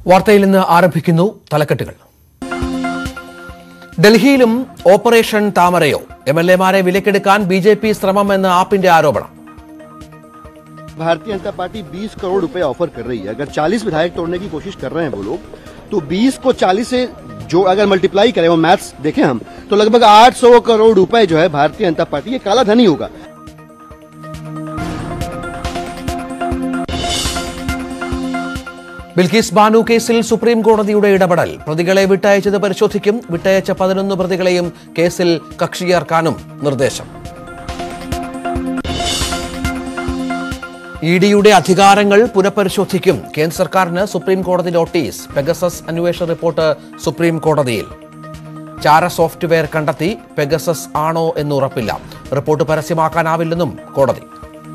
വാർത്തയിൽ നിന്ന് ആരംഭിക്കുന്നു തലക്കെട്ടുകൾ ഡൽഹിയിലും ഓപ്പറേഷൻ താമരയോ എം എൽ എമാരെ വിലക്കെടുക്കാൻ ബി ജെ പി ശ്രമമെന്ന് ആപ്പിന്റെ ആരോപണം भारतीय जनता पार्टी 20 करोड़ रुपए ऑफर कर रही है अगर 40 विधायक तोड़ने की कोशिश कर रहे हैं वो लोग तो 20 को 40 से जो अगर मल्टीप्लाई करें वो मैथ्स देखें हम तो लगभग 800 करोड़ रुपए जो है भारतीय जनता पार्टी ये काला धन ही होगा ബിൽക്കിസ് ബാനു കേസിൽ സുപ്രീം കോടതിയുടെ ഇടപെടൽ പ്രതികളെ വിട്ടയച്ചത് പരിശോധിക്കും വിട്ടയച്ച പതിനൊന്ന് പ്രതികളെയും കേസിൽ കക്ഷിയേർക്കാനും നിർദ്ദേശം ഇ ഡിയുടെ അധികാരങ്ങൾ പുനഃപരിശോധിക്കും കേന്ദ്ര സർക്കാരിന് സുപ്രീം കോടതി നോട്ടീസ് പെഗസസ് അന്വേഷണ റിപ്പോർട്ട് സുപ്രീം കോടതിയിൽ ചാര സോഫ്റ്റ്വെയർ കണ്ടെത്തി പെഗസസ് ആണോ എന്ന് ഉറപ്പില്ല റിപ്പോർട്ട് പരസ്യമാക്കാനാവില്ലെന്നും കോടതി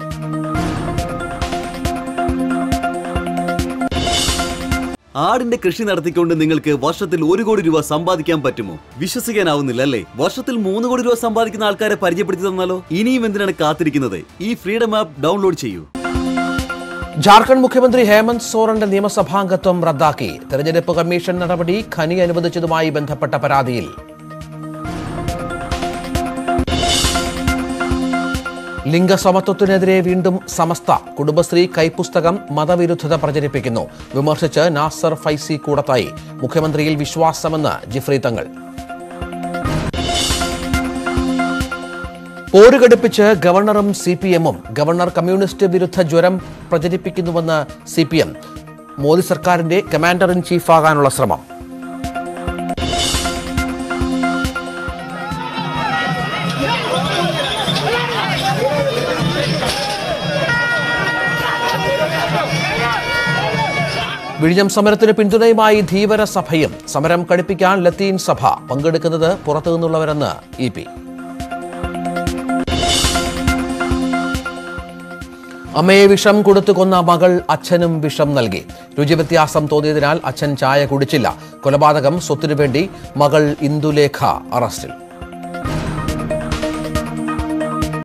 ആടിന്റെ കൃഷി നടത്തിക്കൊണ്ട് നിങ്ങൾക്ക് വർഷത്തിൽ ഒരു കോടി രൂപ സമ്പാദിക്കാൻ പറ്റുമോ വിശ്വസിക്കാനാവുന്നില്ല അല്ലേ വർഷത്തിൽ മൂന്ന് കോടി രൂപ സമ്പാദിക്കുന്ന ആൾക്കാരെ പരിചയപ്പെടുത്തി തന്നാലോ ഇനിയും എന്തിനാണ് കാത്തിരിക്കുന്നത് ഈ ഫ്രീഡം ആപ്പ് ഡൗൺലോഡ് ചെയ്യൂ ജാർഖണ്ഡ് മുഖ്യമന്ത്രി ഹേമന്ത് സോറന്റെ നിയമസഭാംഗത്വം റദ്ദാക്കി തെരഞ്ഞെടുപ്പ് കമ്മീഷൻ നടപടി ഖനി അനുവദിച്ചതുമായി ബന്ധപ്പെട്ട പരാതിയിൽ ലിംഗസമത്വത്തിനെതിരെ വീണ്ടും സമസ്ത കുടുംബശ്രീ കൈപ്പുസ്തകം മതവിരുദ്ധത പ്രചരിപ്പിക്കുന്നു വിമർശിച്ച് നാസർ ഫൈസി കൂടത്തായി മുഖ്യമന്ത്രിയിൽ വിശ്വാസമെന്ന് ജിഫ്രി തങ്ങൾ പോരുകടുപ്പിച്ച് ഗവർണറും സി പി എമ്മും ഗവർണർ കമ്മ്യൂണിസ്റ്റ് വിരുദ്ധ ജ്വരം പ്രചരിപ്പിക്കുന്നുവെന്ന് സി പി എം മോദി സർക്കാരിന്റെ കമാൻഡർ ഇൻ ചീഫാകാനുള്ള ശ്രമം വിഴിഞ്ഞം സമരത്തിന് പിന്തുണയുമായി ധീവര സഭയും സമരം കടുപ്പിക്കാൻ ലത്തീൻ സഭ പങ്കെടുക്കുന്നത് പുറത്തു നിന്നുള്ളവരെന്ന് ഇ പി അമ്മയെ വിഷം കൊടുത്തു കൊന്ന മകൾ അച്ഛനും വിഷം നൽകി രുചിവ്യത്യാസം തോന്നിയതിനാൽ അച്ഛൻ ചായ കുടിച്ചില്ല കൊലപാതകം സ്വത്തിനു വേണ്ടി മകൾ ഇന്ദുലേഖ അറസ്റ്റിൽ